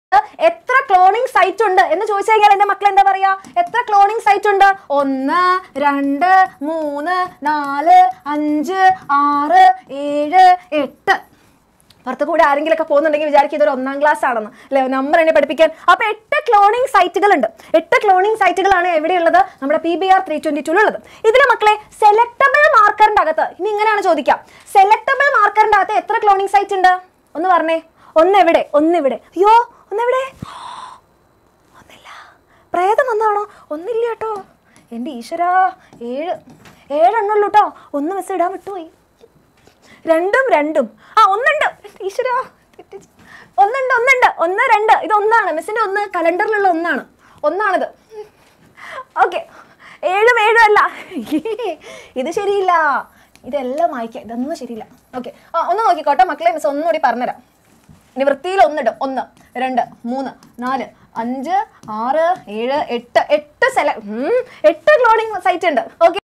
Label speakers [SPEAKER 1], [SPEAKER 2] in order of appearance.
[SPEAKER 1] എത്ര cloning site ഉണ്ട് എന്ന് ചോദിച്ചു കഴിഞ്ഞാൽ എന്റെ മക്കൾ എന്താ പറയാ എത്ര ക്ലോണിംഗ് സൈറ്റ് ഉണ്ട് ഒന്ന് രണ്ട് മൂന്ന് നാല് അഞ്ച് ആറ് ഏഴ് എട്ട് പുറത്ത് കൂടെ ആരെങ്കിലും ഒക്കെ പോകുന്നുണ്ടെങ്കിൽ വിചാരിക്കും ഇതൊരു ഒന്നാം ക്ലാസ് ആണെന്ന് അല്ലെ നമ്പർ എന്നെ പഠിപ്പിക്കാൻ അപ്പൊ എട്ട് ക്ലോണിംഗ് സൈറ്റുകൾ ഉണ്ട് എട്ട് ക്ലോണിംഗ് സൈറ്റുകളാണ് എവിടെയുള്ളത് നമ്മുടെ P B R three twenty ടൂലുള്ളത് ഇതിലെ മക്കളെ സെലക്ടബിൾ മാർക്കറിന്റെ അകത്ത് ഇനി ഇങ്ങനെയാണ് ചോദിക്കാം സെലക്ടബിൾ മാർക്കറിന്റെ അകത്ത് എത്ര ക്ലോണിംഗ് സൈറ്റ് ഉണ്ട് ഒന്ന് പറഞ്ഞേ ഒന്ന് എവിടെ ഒന്ന് ഇവിടെ അയ്യോ ഒന്നെവിടെ ഒന്നില്ല പ്രേതം വന്നാണോ ഒന്നില്ല കേട്ടോ എൻ്റെ ഈശ്വരാ ഏഴ് ഏഴെണ്ണുള്ളൂ കേട്ടോ ഒന്ന് മിസ് ഇടാൻ വിട്ടുപോയി രണ്ടും രണ്ടും ആ ഒന്നുണ്ട് ഈശ്വരാ തെറ്റിച്ച്. ഒന്നുണ്ട് ഒന്നുണ്ട് ഒന്ന് രണ്ട് ഇത് ഒന്നാണ് മിസ്സിന്റെ ഒന്ന് കലണ്ടറിലുള്ള ഒന്നാണ് ഒന്നാണിത് ഓക്കെ ഏഴും ഏഴും അല്ല ഇത് ശരിയില്ല ഇതെല്ലാം വായിക്കാം ഇതൊന്നും ശരിയില്ല ഓക്കെ ആ ഒന്ന് നോക്കിക്കോട്ടെ മക്കളെ മിസ് ഒന്നുകൂടി പറഞ്ഞുതരാം ഇനി വൃത്തിയിൽ ഒന്നിടും ഒന്ന് രണ്ട് മൂന്ന് നാല് അഞ്ച് ആറ് ഏഴ് എട്ട് എട്ട് സെല ഉം, എട്ട് ക്ലോണിംഗ് സൈറ്റ് ഉണ്ട് ഓക്കെ